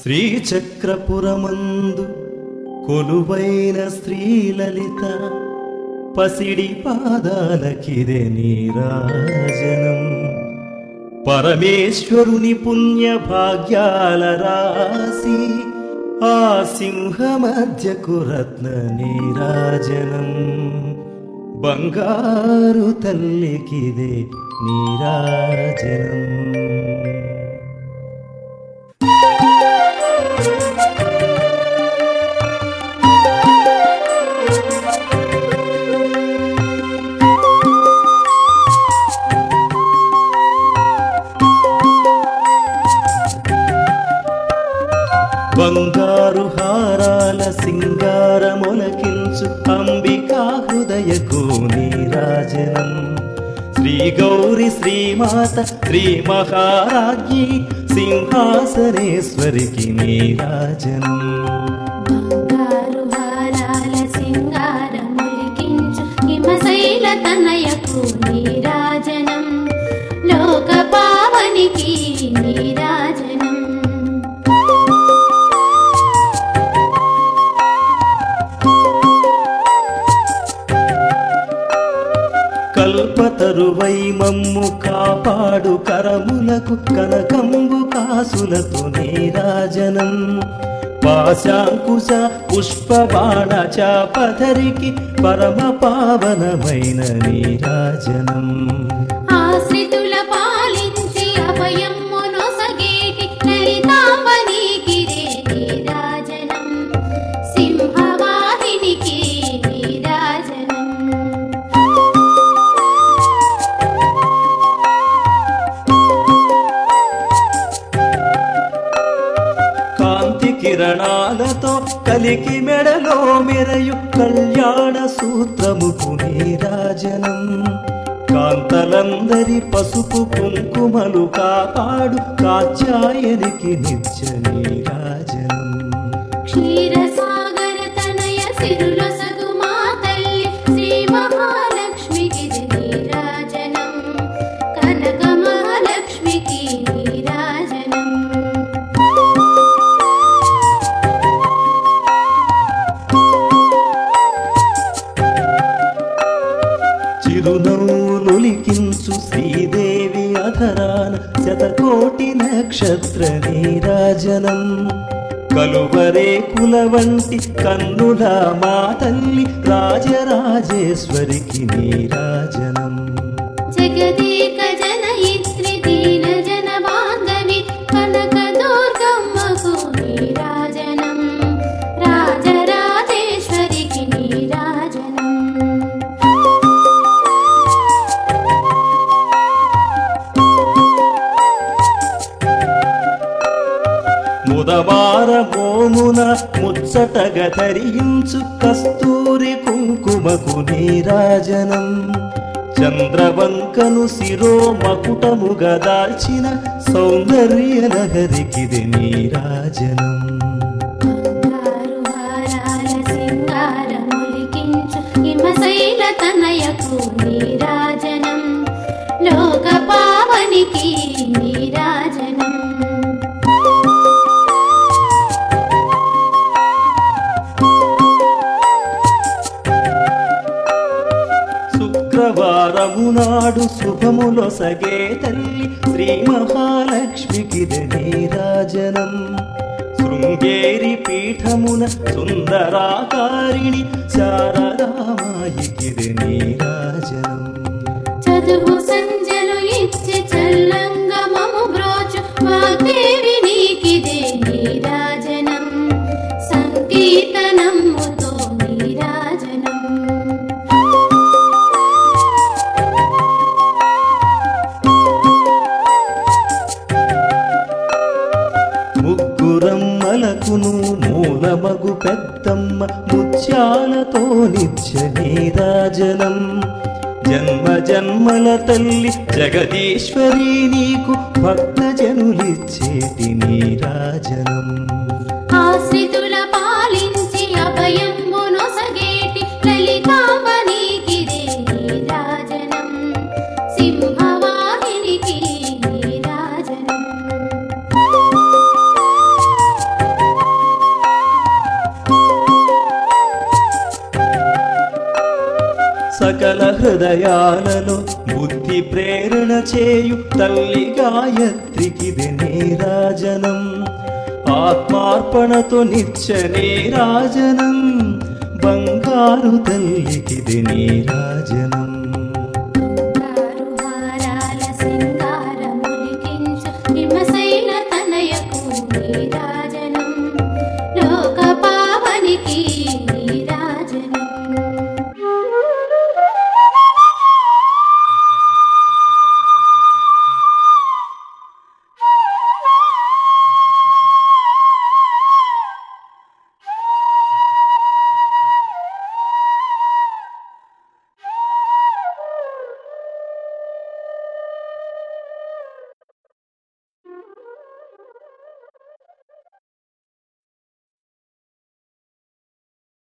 శ్రీచక్రపురమందు కొలువైన శ్రీలలిత పసిడి పాదాలకిదే నీరాజనం పరమేశ్వరుని పుణ్య భాగ్యాల రాసి ఆ సింహ మధ్యకు రత్న నీరాజనం బంగారు తల్లికిదే నీరాజనం బంగారు హారాల సింగారములకించు అంబికా హృదయకు నీరాజనం శ్రీ గౌరి శ్రీమాత శ్రీ మహారాజ్ఞి సింహాసనేశ్వరికి నీరాజనం బంగారు హారాల సింగారములికించు హిమశైల తనయకు నీరాజనం లోక పావనికి నీరాజనం కల్పతరువై మమ్ము కాపాడు కరములకు కనకంబు కాసులతో నీరాజనం పాశాంకుశ పుష్ప బాణ చాపధరికి పరమ పావనమైన నీరాజనం ఆశ్రితుల పాలించి అభయమ్ము నొసగేటి లలితాంబనీకిరే నీరాజనం సింహవాహినికి నీరాజనం కాంతి కిరణాలతో కలికి మెడలో మెరయు కళ్యాణ సూత్రముకు నీరాజనం కాంతలందరి పసుపు కుంకుమలు కాపాడు కాచాయనికి నిత్య నీరాజనం క్షీరసాగర తనయ సిరులొసగు మా తల్లి శ్రీ మహాలక్ష్మికి నీరాజనం కనక మహాలక్ష్మికి నీరాజనం చిరునవ్వులులికించు శ్రీదేవి అధరాన శతకోటి నక్షత్ర నీరాజనం కలువరే కుల వంటి కన్నుల మా తల్లి రాజరాజేశ్వరికి నీరాజనం జగదేక జనయిత్రి దీన జన బాంధవి కనక దుర్గమ్మకు నీరాజనం రాజరాజేశ్వరికి నీరాజనం ముదవార మోమున ముచ్చటగ ధరించు కస్తూరి కుంకుమకు నీరాజనం చంద్రవంకను శిరో మకుటముగా దాల్చిన సౌందర్య నగరికిది నీరాజనం బంగారు హారాల సింగారములికించు హిమశైల తనయకు నీరాజనం లోక పావనికి నీరాజనం శుక్రవారము నాడు శుభములో సగే తల్లి శ్రీ మహాలక్ష్మికి నీరాజనం శృంగేరి పీఠమున సుందరాకారిణి శారదామాయికి నీరాజనం చదువు సంజలు ఇచ్చి చల్లంగమము బ్రోచు వాగ్దేవి నీకిదే నీరాజనం సంకీర్తనముతో నీరాజనం ముగ్గురమ్మలకును మూలమగు పెద్దమ్మ ముత్యాలతో నిత్య నీరాజనం జన్మ జన్మల తల్లి జగదీశ్వరి నీకు భక్త జనులిచ్చేటి నీరాజనం ఆశ్రితుల పాలించి అభయమ్ము నొసగేటి లలితాంబనీకిదే నీరాజనం సింహవాహినికి నీరాజనం ప్రళయాలలో బుద్ధి ప్రేరణ చేయు తల్లి గాయత్రికిది నీరాజనం ఆత్మార్పణతో నిత్య నీరాజనం బంగారు తల్లికిది నీరాజనం